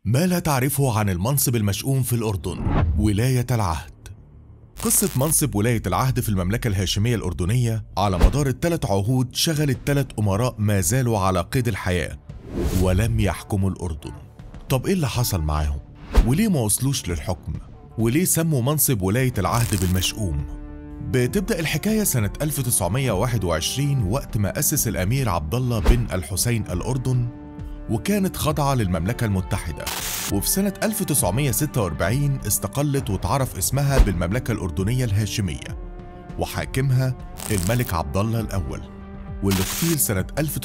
ما لا تعرفه عن المنصب المشؤوم في الأردن ولاية العهد قصة منصب ولاية العهد في المملكة الهاشمية الأردنية على مدار الثلاث عهود شغلت ثلاث أمراء ما زالوا على قيد الحياة ولم يحكموا الأردن طب إيه اللي حصل معاهم؟ وليه ما وصلوش للحكم؟ وليه سموا منصب ولاية العهد بالمشؤوم؟ بتبدأ الحكاية سنة 1921 وقت ما أسس الأمير عبد الله بن الحسين الأردن وكانت خاضعة للمملكة المتحدة وفي سنة 1946 استقلت وتعرف اسمها بالمملكة الأردنية الهاشمية وحاكمها الملك عبد الله الأول واللي اغتيل سنة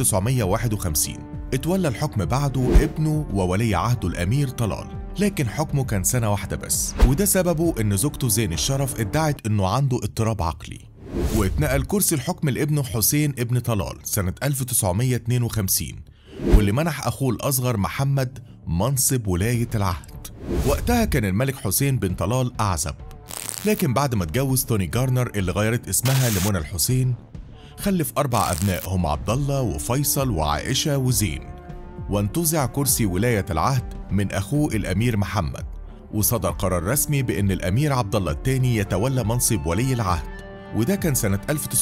1951 اتولى الحكم بعده ابنه وولي عهده الأمير طلال لكن حكمه كان سنة واحدة بس وده سببه إن زوجته زين الشرف ادعت إنه عنده اضطراب عقلي واتنقل كرسي الحكم لابنه حسين ابن طلال سنة 1952 واللي منح أخوه الأصغر محمد منصب ولاية العهد وقتها كان الملك حسين بن طلال أعزب لكن بعد ما اتجوز توني جارنر اللي غيرت اسمها لمنى الحسين خلف أربع أبناء هم عبد الله وفيصل وعائشة وزين وانتزع كرسي ولاية العهد من أخوه الأمير محمد وصدر قرار رسمي بأن الأمير عبد الله الثاني يتولى منصب ولي العهد وده كان سنة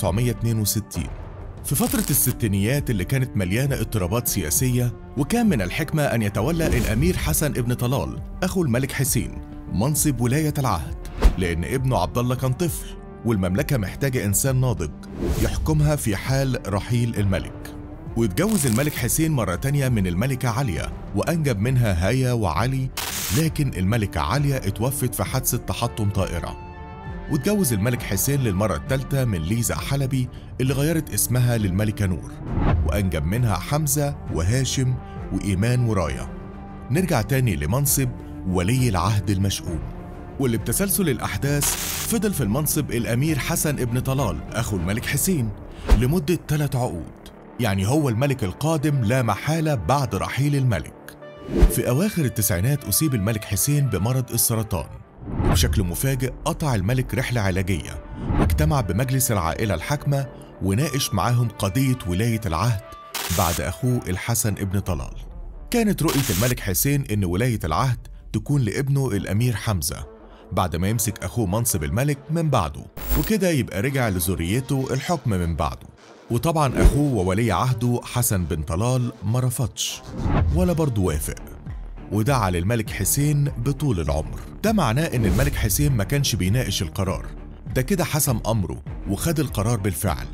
1962 في فترة الستينيات اللي كانت مليانة اضطرابات سياسية وكان من الحكمة أن يتولى الأمير حسن ابن طلال أخو الملك حسين منصب ولاية العهد لأن ابنه عبد الله كان طفل والمملكة محتاجة إنسان ناضج يحكمها في حال رحيل الملك واتجوز الملك حسين مرة تانية من الملكة عليا وأنجب منها هيا وعلي لكن الملكة عليا اتوفت في حادثة تحطم طائرة واتجوز الملك حسين للمرة الثالثة من ليزا حلبي اللي غيرت اسمها للملكة نور وأنجب منها حمزة وهاشم وإيمان ورايا نرجع تاني لمنصب ولي العهد المشؤوم واللي بتسلسل الأحداث فضل في المنصب الأمير حسن ابن طلال أخو الملك حسين لمدة ثلاث عقود يعني هو الملك القادم لا محالة بعد رحيل الملك في أواخر التسعينات أصيب الملك حسين بمرض السرطان وبشكل مفاجئ قطع الملك رحلة علاجية واجتمع بمجلس العائلة الحاكمة وناقش معاهم قضية ولاية العهد بعد أخوه الحسن ابن طلال كانت رؤية الملك حسين إن ولاية العهد تكون لابنه الأمير حمزة بعد ما يمسك أخوه منصب الملك من بعده وكده يبقى رجع لذريته الحكم من بعده وطبعا أخوه وولي عهده حسن بن طلال ما رفضش ولا برضه وافق ودعا للملك حسين بطول العمر ده معناه ان الملك حسين ما كانش بيناقش القرار ده كده حسم امره وخد القرار بالفعل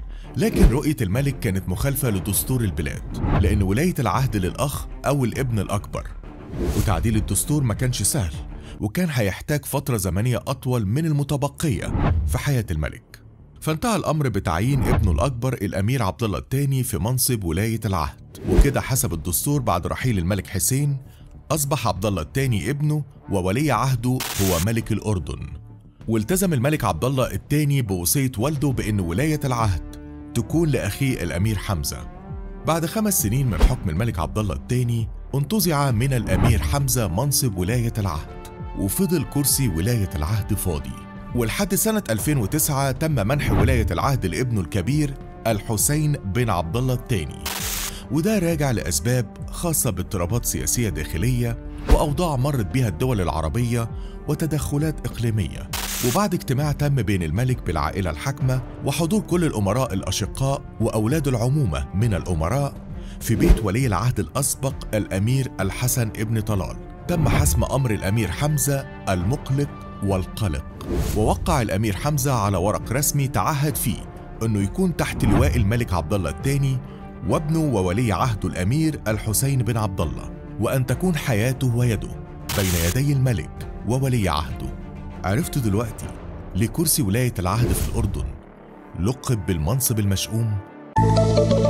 لكن رؤية الملك كانت مخالفة لدستور البلاد لأن ولاية العهد للأخ أو الابن الأكبر وتعديل الدستور ما كانش سهل وكان هيحتاج فترة زمنية أطول من المتبقية في حياة الملك فانتهى الأمر بتعيين ابنه الأكبر الأمير عبد الله الثاني في منصب ولاية العهد وكده حسب الدستور بعد رحيل الملك حسين أصبح عبد الله الثاني ابنه وولي عهده هو ملك الأردن والتزم الملك عبد الله الثاني بوصية والده بأن ولاية العهد تكون لأخيه الأمير حمزة بعد خمس سنين من حكم الملك عبد الله الثاني انتزع من الأمير حمزة منصب ولاية العهد وفضل كرسي ولاية العهد فاضي ولحد سنة 2009 تم منح ولاية العهد لابنه الكبير الحسين بن عبد الله الثاني وده راجع لأسباب خاصة باضطرابات سياسية داخلية وأوضاع مرت بها الدول العربية وتدخلات إقليمية وبعد اجتماع تم بين الملك بالعائلة الحاكمة وحضور كل الأمراء الأشقاء وأولاد العمومة من الأمراء في بيت ولي العهد الأسبق الأمير الحسن ابن طلال تم حسم أمر الأمير حمزة المقلق والقلق ووقع الأمير حمزة على ورق رسمي تعهد فيه أنه يكون تحت لواء الملك عبد الله الثاني وابنه وولي عهده الأمير الحسين بن عبد الله وأن تكون حياته ويده بين يدي الملك وولي عهده عرفت دلوقتي ليه كرسي ولاية العهد في الأردن لقب بالمنصب المشؤوم